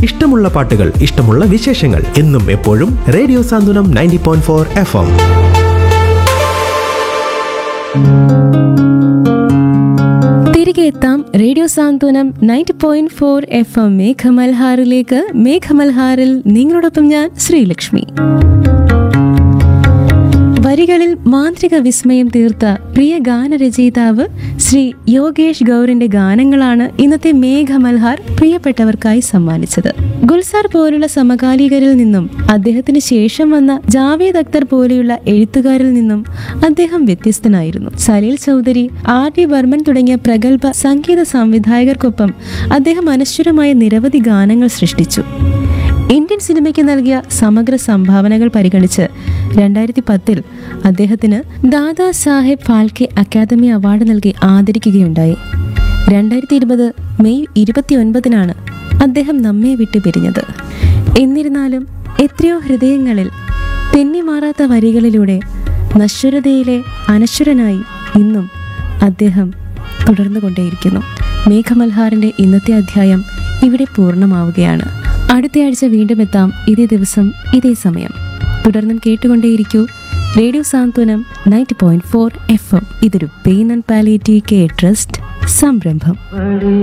ഇഷ്ടമുള്ള പാട്ടുകൾ ഇഷ്ടമുള്ള വിശേഷങ്ങൾ എന്നും എപ്പോഴും radio Santhwanam ninety point four F M തിരികെ എത്താം radio Santhwanam ninety point four F M മേഘമൽഹാറിലേക്ക് മേഘമൽഹാറിൽ നിങ്ങളോടൊപ്പം ഞാൻ ശ്രീലക്ഷ്മി വരികളിൽ മാന്ത്രിക വിസ്മയം തീർത്ത പ്രിയ ഗാനരചയിതാവ് ശ്രീ യോഗേഷ് ഗൗറിന്റെ ഗാനങ്ങളാണ് ഇന്നത്തെ മേഘമൽഹാർ പ്രിയപ്പെട്ടവർക്കായി സമ്മാനിച്ചത് ഗുൽസാർ പോലുള്ള സമകാലികരിൽ നിന്നും അദ്ദേഹത്തിന് ശേഷം വന്ന ജാവേദ് അക്തർ പോലെയുള്ള എഴുത്തുകാരിൽ നിന്നും അദ്ദേഹം വ്യത്യസ്തനായിരുന്നു സലീൽ ചൗധരി ആർ ഡി വർമ്മൻ തുടങ്ങിയ പ്രഗത്ഭ സംഗീത സംവിധായകർക്കൊപ്പം അദ്ദേഹം അനശ്വരമായ നിരവധി ഗാനങ്ങൾ സൃഷ്ടിച്ചു ഇന്ത്യൻ സിനിമയ്ക്ക് നൽകിയ സമഗ്ര സംഭാവനകൾ പരിഗണിച്ച് രണ്ടായിരത്തി പത്തിൽ അദ്ദേഹത്തിന് ദാദാ സാഹേബ് ഫാൽക്കെ അക്കാദമി അവാർഡ് നൽകി ആദരിക്കുകയുണ്ടായി രണ്ടായിരത്തി ഇരുപത് മെയ് ഇരുപത്തിയൊൻപതിനാണ് അദ്ദേഹം നമ്മെ വിട്ടു പിരിഞ്ഞത് എന്നിരുന്നാലും എത്രയോ ഹൃദയങ്ങളിൽ തെന്നിമാറാത്ത വരികളിലൂടെ നശ്വരതയിലെ അനശ്വരനായി ഇന്നും അദ്ദേഹം തുടർന്നുകൊണ്ടേയിരിക്കുന്നു മേഘമൽഹാറിന്റെ ഇന്നത്തെ അധ്യായം ഇവിടെ പൂർണ്ണമാവുകയാണ് അടുത്തയാഴ്ച വീണ്ടും എത്താം ഇതേ ദിവസം ഇതേ സമയം തുടർന്നും കേട്ടുകൊണ്ടേയിരിക്കൂ radio Santhwanam ninety point four F M ഇതൊരു pain and palliative care trust സംരംഭം